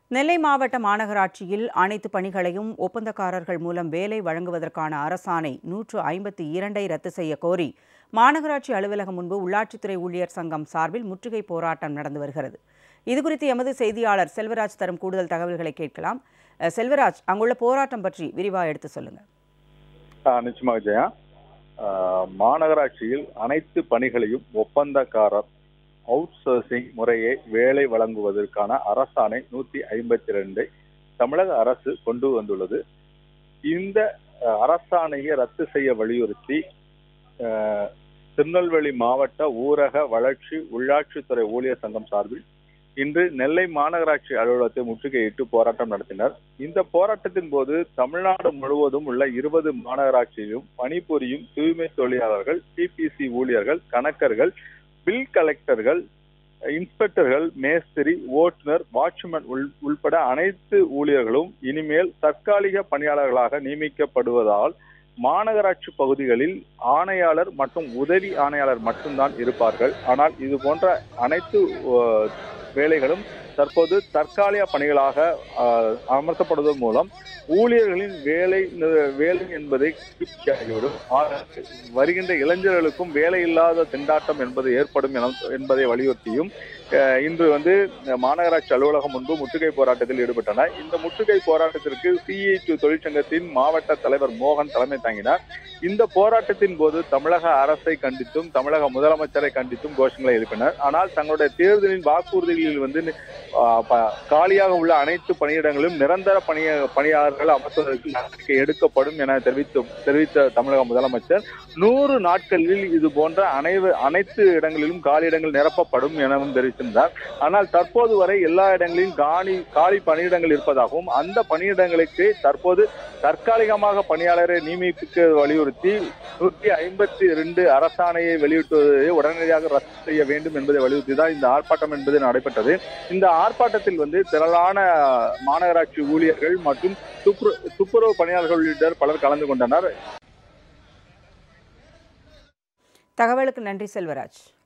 நெல்லை மாவட்ட மாநகராட்சியில் அனைத்து பணிகளையும் ஒப்பந்தக்காரர்கள் மூலம் வேலை வழங்குவதற்கான அரசாணை நூற்று ஐம்பத்தி இரண்டை ரத்து செய்ய கோரி மாநகராட்சி அலுவலகம் முன்பு உள்ளாட்சித்துறை ஊழியர் சங்கம் சார்பில் முற்றுகை போராட்டம் நடந்து வருகிறது இதுகுறித்து எமது செய்தியாளர் செல்வராஜ் தரும் கூடுதல் தகவல்களை கேட்கலாம் அஹ், செல்வராஜ் அங்குள்ள போராட்டம் பற்றி விரிவாக எடுத்து சொல்லுங்க ஆ, நிச்சயமாக ஜெயா ஆ, மாநகராட்சியில் அனைத்து பணிகளையும் ஒப்பந்தக்காரர் அவுட் சோர்சிங் முறையை வேலை வழங்குவதற்கான அரசாணை நூத்தி ஐம்பத்தி ரெண்டை தமிழக அரசு கொண்டு வந்துள்ளது இந்த அ, அரசாணையை ரத்து செய்ய வலியுறுத்தி அ, திருநெல்வேலி மாவட்ட ஊரக வளர்ச்சி உள்ளாட்சித்துறை ஊழியர் சங்கம் சார்பில் இன்று நெல்லை மாநகராட்சி அலுவலகத்தை முற்றுகையிட்டு போராட்டம் நடத்தினர் இந்த போராட்டத்தின் போது தமிழ்நாடு முழுவதும் உள்ள இருபது மாநகராட்சியிலும் பணிபுரியும் தூய்மை தொழிலாளர்கள் டிபிசி ஊழியர்கள் கணக்கர்கள் பில் கலெக்டர்கள் இன்ஸ்பெக்டர்கள் மேஸ்திரி ஓட்டுநர் வாட்ச்மேன் உள் உள்பட அனைத்து ஊழியர்களும் இனிமேல் தற்காலிக பணியாளர்களாக நியமிக்கப்படுவதால் மாநகராட்சி பகுதிகளில் ஆணையாளர் மற்றும் உதவி ஆணையாளர் மட்டும்தான் இருப்பார்கள் ஆனால் இது போன்ற அனைத்து அஹ், வேலைகளும் தற்போது தற்காலிக பணிகளாக அஹ், அமர்த்தப்படுவதன் மூலம் ஊழியர்களின் வேலை வேலை என்பதை திருப்தியாகிவிடும் ஆனால் வருகின்ற இளைஞர்களுக்கும் வேலை இல்லாத திண்டாட்டம் என்பது ஏற்படும் என- என்பதை வலியுறுத்தியும் அஹ், இன்று வந்து மாநகராட்சி அலுவலகம் முன்பு முற்றுகை போராட்டத்தில் ஈடுபட்டனர் இந்த முற்றுகை போராட்டத்திற்கு சிஐடி தொழிற்சங்கத்தின் மாவட்ட தலைவர் மோகன் தலைமை தாங்கினார் இந்த போராட்டத்தின் போது தமிழக அரசை கண்டித்தும் தமிழக முதலமைச்சரை கண்டித்தும் கோஷங்களை எழுப்பினர் ஆனால் தங்களுடைய தேர்தலின் வாக்குறுதிகளில் வந்து ஆஹ், ப- காலியாக உள்ள அனைத்து பணியிடங்களும் நிரந்தர பணிய பணியாளர்கள் அமர்த்துவதற்கு நடவடிக்கை எடுக்கப்படும் என தெரிவித்து தெரிவித்த தமிழக முதலமைச்சர் நூறு நாட்களில் இது போன்ற அனைவ அனைத்து இடங்களிலும் காலியிடங்கள் நிரப்பப்படும் எனவும் தெரிவித்திருந்தார் ஆனால் தற்போது வரை எல்லா இடங்களிலும் காலி காலி பணியிடங்கள் இருப்பதாகவும் அந்த பணியிடங்களுக்கு தற்போது தற்காலிகமாக பணியாளரை நியமிப்புக்கு வலியுறுத்தி நூற்றி ஐம்பத்தி இரண்டு அரசாணையை வெளியிட்டுவதை உடனடியாக ரத்து செய்ய வேண்டும் என்பதை வலியுறுத்தி தான் இந்த ஆர்ப்பாட்டம் என்பது நடைபெற்றது இந்த ஆர்ப்பாட்டத்தில் வந்து திரளான மாநகராட்சி ஊழியர்கள் மற்றும் துப்புர- துப்புரவு பணியாளர்கள் உள்ளிட்ட பலர் கலந்து கொண்டனர் தகவலுக்கு நன்றி செல்வராஜ்